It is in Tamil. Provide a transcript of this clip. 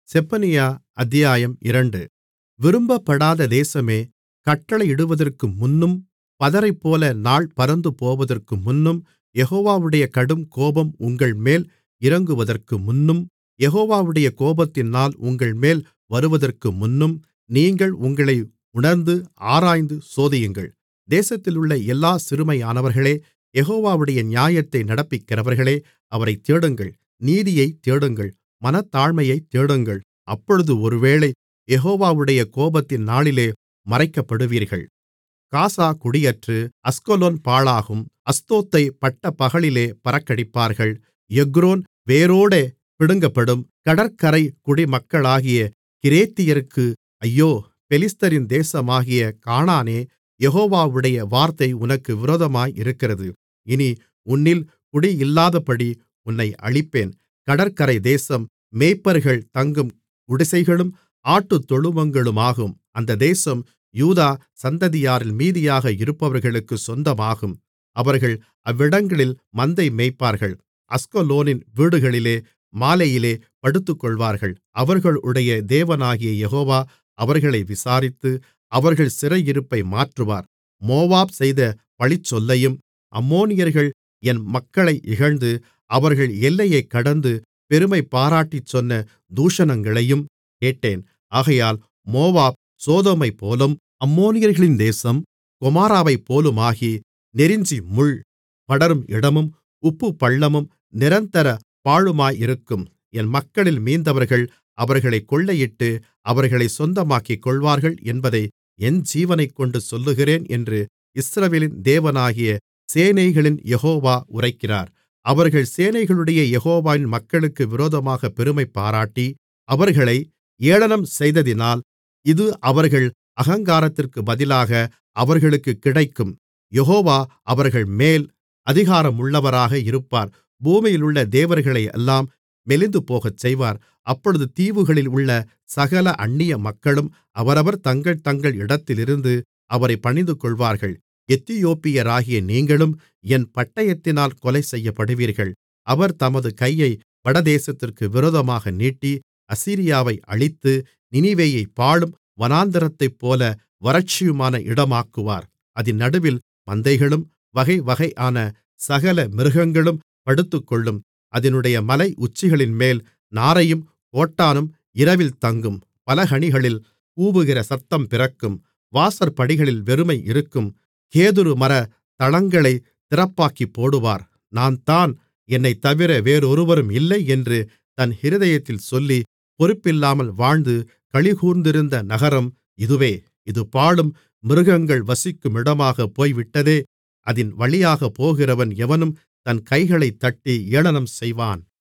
செப்பனியா அத்தியாயம் இரண்டு விரும்பப்படாத தேசமே கட்டளையிடுவதற்கு முன்னும் பதரைப்போல நாள் பறந்துபோவதற்கு முன்னும் யெகோவாவுடைய கடுங்கோபம் உங்கள்மேல் இறங்குவதற்கு முன்னும் யெகோவாவுடைய கோபத்தின் நாள் உங்கள்மேல் வருவதற்கு முன்னும் நீங்கள் உங்களை உணர்ந்து ஆராய்ந்து சோதியுங்கள் தேசத்திலுள்ள எல்லாச் சிறுமையானவர்களே யெகோவாவுடைய நியாயத்தை நடப்பிக்கிறவர்களே அவரைத் தேடுங்கள் நீதியைத் தேடுங்கள் மனத்தாழ்மையைத் தேடுங்கள் அப்பொழுது ஒருவேளை யெகோவாவுடைய கோபத்தின் நாளிலே மறைக்கப்படுவீர்கள் காசா குடியற்று அஸ்கலோன் பாழாகும் அஸ்தோத்தைப் பட்டப்பகலிலே பறக்கடிப்பார்கள் எக்ரோன் வேரோடே பிடுங்கப்படும் கடற்கரைக் குடிமக்களாகிய கிரேத்தியருக்கு ஐயோ பெலிஸ்தரின் தேசமாகிய கானானே யெகோவாவுடைய வார்த்தை உனக்கு விரோதமாயிருக்கிறது இனி உன்னில் குடியில்லாதபடி உன்னை அழிப்பேன் கடற்கரை தேசம் மேய்ப்பர்கள் தங்கும் குடிசைகளும் ஆட்டுத்தொழுவங்களுமாகும் அந்த தேசம் யூதா சந்ததியாரில் மீதியாக இருப்பவர்களுக்குச் சொந்தமாகும் அவர்கள் அவ்விடங்களில் மந்தை மேய்ப்பார்கள் அஸ்கலோனின் வீடுகளிலே மாலையிலே படுத்துக்கொள்வார்கள் அவர்களுடைய தேவனாகிய யெகோவா அவர்களை விசாரித்து அவர்கள் சிறையிருப்பை மாற்றுவார் மோவாப் செய்த பழிச்சொல்லையும் அம்மோனியர்கள் என் மக்களை இகழ்ந்து அவர்கள் எல்லையைக் கடந்து பெருமைபாராட்டிச் சொன்ன தூஷணங்களையும் கேட்டேன் ஆகையால் மோவாப் சோதோமைப்போலும் அம்மோனியர்களின் தேசம் கொமோராவைப்போலுமாகி நெருஞ்சி முள் படரும் இடமும் உப்புப்பள்ளமும் நிரந்தர பாழுமாயிருக்கும் என் மக்களில் மீந்தவர்கள் அவர்களைக் கொள்ளையிட்டு அவர்களைச் சொந்தமாக்கிக்கொள்வார்கள் என்பதை என் ஜீவனைக்கொண்டு சொல்லுகிறேன் என்று இஸ்ரவேலின் தேவனாகிய சேனைகளின் யெகோவா உரைக்கிறார் அவர்கள் சேனைகளுடைய யெகோவாவின் மக்களுக்கு விரோதமாகப் பெருமைபாராட்டி அவர்களை ஏளனம் செய்ததினால் இது அவர்கள் அகங்காரத்திற்கு பதிலாக அவர்களுக்குக் கிடைக்கும் யெகோவா அவர்கள்மேல் அதிகாரமுள்ளவராக இருப்பார் பூமியிலுள்ள தேவர்களையெல்லாம் மெலிந்துபோகச் செய்வார் அப்பொழுது தீவுகளில் உள்ள சகல அந்நிய மக்களும் அவரவர் தங்கள் தங்கள் இடத்திலிருந்து அவரைப் பணிந்துகொள்வார்கள் எத்தியோப்பியராகிய நீங்களும் என் பட்டயத்தினால் கொலை செய்யப்படுவீர்கள் அவர் தமது கையை வடதேசத்திற்கு விரோதமாக நீட்டி அசீரியாவை அழித்து நினிவேயைப் பாழும் வனாந்திரத்தைப்போல வறட்சியுமான இடமாக்குவார் அதின் நடுவில் மந்தைகளும் வகைவகையான சகல மிருகங்களும் படுத்துக்கொள்ளும் அதினுடைய மலை உச்சிகளின்மேல் நாரையும் கோட்டானும் இரவில் தங்கும் பலகணிகளில் கூவுகிற சத்தம் பிறக்கும் வாசற்படிகளில் வெறுமை இருக்கும் கேதுருமர தளங்களைத் திறப்பாக்கிப் போடுவார் நான்தான் என்னைத்தவிர வேறொருவரும் இல்லை என்று தன் இருதயத்தில் சொல்லி பொறுப்பில்லாமல் வாழ்ந்து களிகூர்ந்திருந்த நகரம் இதுவே இது பாழும் மிருகங்கள் வசிக்குமிடமாகப் போய்விட்டதே அதின் வழியாகப் போகிறவன் எவனும் தன் கைகளைத் தட்டி ஏளனம் செய்வான்